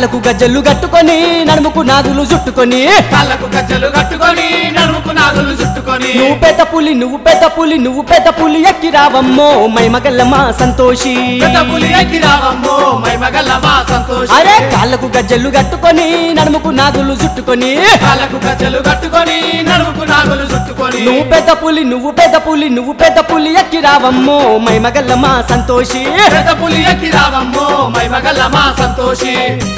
కాళ్ళకు గజ్జలు కట్టుకొని నడుముకు నాగులు చుట్టుకొని కాళ్ళకు గజ్జలు కట్టుకొని నడుముకు నాగులు చుట్టుకొని నువ్వు పెద్ద పులి నువ్వు పెద్ద పులి నువ్వు పెద్ద పులి ఎక్కి రావమ్మో మైమగల్లమా సంతోషి పెద్ద పులి ఎక్కి రావమ్మో మైమగల్లమా సంతోషి అరే కాళ్ళకు గజ్జలు కట్టుకొని నడుముకు నాగులు చుట్టుకొని కాళ్ళకు గజ్జలు కట్టుకొని నడుముకు నాగులు చుట్టుకొని నువ్వు పెద్ద పులి నువ్వు పెద్ద పులి నువ్వు పెద్ద పులి ఎక్కి రావమ్మో మైమగల్లమా సంతోషి పెద్ద పులి ఎక్కి రావమ్మో మైమగల్లమా సంతోషి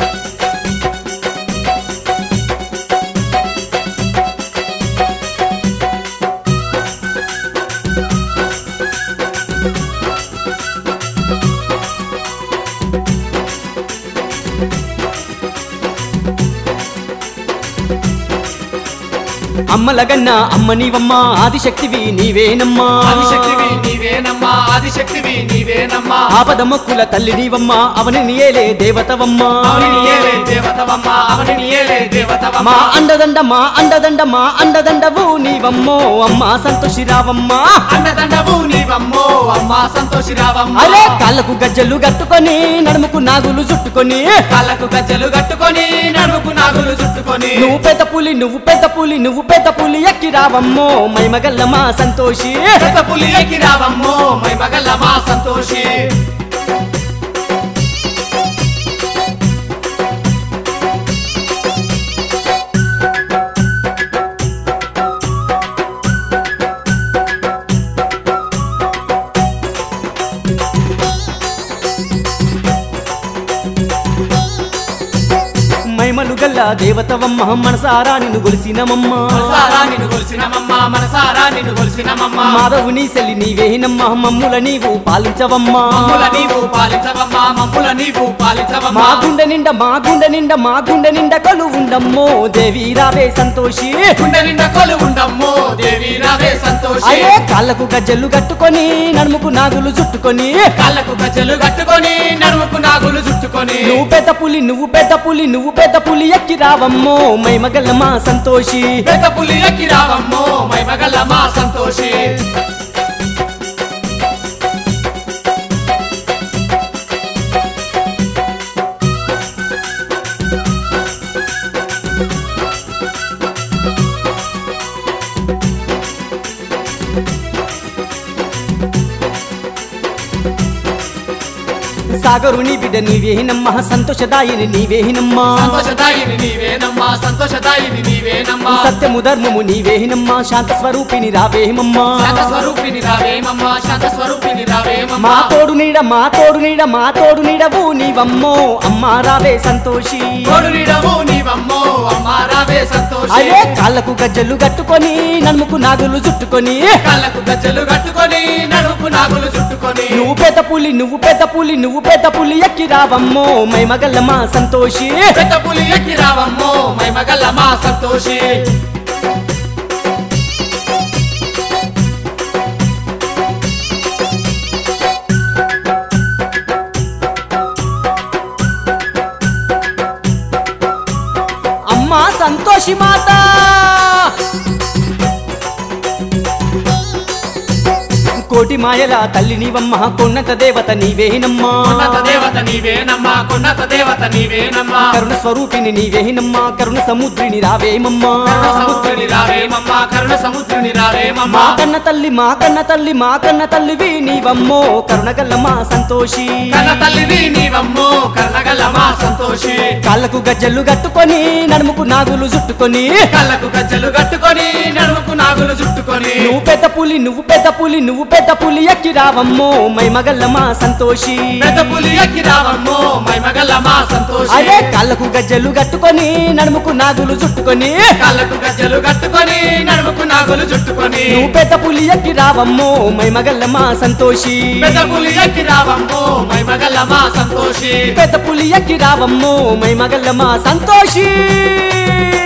అమ్మలగన్న అమ్మ నీవమ్మ ఆదిశక్తివి నీవేనమ్మా ఆదిశక్తివి నీవేనమ్మా ఆదిశక్తివి నీవేనమ్మా ఆపద మొక్కుల తల్లి నీవమ్మ అవని నీయేలే దేవతవమ్మా అవని ఏలే దేవతవమ్మ అవని ఏలే దేవతవమ్మ మా అండదండ మా అండదండ మా అండదండవు నీవమ్మో అమ్మా సంతోషి రావమ్మా అన్నదండవు నీవమ్మో అమ్మా సంతోషి రావమ్మ అరే కాళ్ళకు గజ్జలు కట్టుకొని నడుముకు నాగులు చుట్టుకొని కాళ్ళకు గజ్జలు కట్టుకొని నడుముకు నాగులు చుట్టుకొని నువ్వు పెద్ద పులి నువ్వు పెద్ద పులి నువ్వు పెద్ద పులి ఎక్కి రావమ్మో మైమగల్లమా సంతోషి పెద్ద పులి ఎక్కి రావమ్మో మైమగల్లమా సంతోషి మైమలు గల్ల దేవతవమ్మ మనసారా నిన్ను గొలిసినమమ్మ మనసారా నిన్ను కొలిసినమమ్మ మనసారా నిన్ను కొలిసినమమ్మ మాధవుని సెల్లి నీవేనమ్మ మమ్ముల నీవు పాలించవమ్మా మమ్ముల నీవు పాలించవమ్మా మమ్ముల నీవు మా పాలించవమ్మా గుండె నిండా మా గుండె నిండా మా గుండె నిండా కొలు ఉండమ్మో దేవి రావే సంతోషి గుండె నిండా కొలు ఉండమ్మో దేవి రావే సంతోషి అయ్యే కాళ్ళకు గజ్జలు కట్టుకొని నడుముకు నాగులు చుట్టుకొని కాళ్ళకు గజ్జలు కట్టుకొని నడుముకు నాగులు చుట్టుకొని నువ్వు పెద్ద పులి నువ్వు పెద్ద పులి నువ్వు పెద్ద పులి ఎక్కి రావమ్మో మైమగల్లమా సంతోషి పెద్ద పులి ఎక్కి రావమ్మో మైమగల్లమా సంతోషి సాగరుని బిడ్డ నీవేనమ్మా సంతోషదాయిని నీవేనమ్మా సంతోషదాయిని నీవేనమ్మా సంతోషదాయిని నీవేనమ్మా సత్యము ధర్మము నీవేనమ్మా శాంత స్వరూపిణి రావేమమ్మా శాంత స్వరూపిణి రావేమమ్మా శాంత స్వరూపిణి మా రావేమమ్మా తోడు నీడ మా తోడు నీడ మా తోడు నీడవు నీవమ్మో అమ్మా రావే సంతోషి తోడు నీడవు నీవమ్మో అమ్మా రావే సంతోషి అయ్యే కాళ్ళకు గజ్జలు కట్టుకొని నడుముకు నాగులు చుట్టుకొని కాళ్ళకు గజ్జలు కట్టుకొని నడుముకు నాగులు చుట్టుకొని నువ్వు పెద్ద పులి నువ్వు పెద్ద పులి నువ్వు పెద్ద పులి ఎక్కి రావమ్మో మైమగల్లమా సంతోషి పెద్ద పులి ఎక్కి రావమ్మో మైమగల్లమా సంతోషి అమ్మా సంతోషి మాత కోటి మాయల తల్లి నీవమ్మ కొన్నత దేవత నీవేనమ్మా కొన్నత దేవత నీవేనమ్మా కొన్నత దేవత నీవేనమ్మా కరుణ స్వరూపిణి నీవేనమ్మా కరుణ సముద్రిని రావేమమ్మా కరుణ సముద్రుని రావేమమ్మా కరుణ సముద్రుని మా రావేమమ్మా కన్న తల్లి మా కన్న తల్లి మా కన్న తల్లివి నీవమ్మో కరుణగల్లమా సంతోషి కన్న తల్లివి నీవమ్మో కర్ణగల్లమా సంతోషి కాళ్ళకు గజ్జలు కట్టుకొని నడుముకు నాగులు చుట్టుకొని కళ్ళకు గజ్జలు కట్టుకొని నడుముకు నాగులు చుట్టుకొని నువ్వు పెద్ద పులి నువ్వు పెద్ద పులి నువ్వు పెద్ద పులి ఎక్కి రావమ్మో మైమగల్లమా సంతోషి పెద్ద పులి ఎక్కి రావమ్మో మైమగల్లమా సంతోషి అదే కాళ్ళకు గజ్జలు కట్టుకొని నడుముకు నాగులు చుట్టుకొని కళ్ళకు గజ్జలు కట్టుకొని నడుముకు నాగులు చుట్టుకొని నువ్వు పెద్ద పులి ఎక్కి రావమ్మో మైమగల్లమా సంతోషి పెద్ద పులి ఎక్కి రావమ్మో మైమగల్లమా సంతోషి పెద్ద పులి ఎక్కి రావమ్మో మైమగల్లమా సంతోషి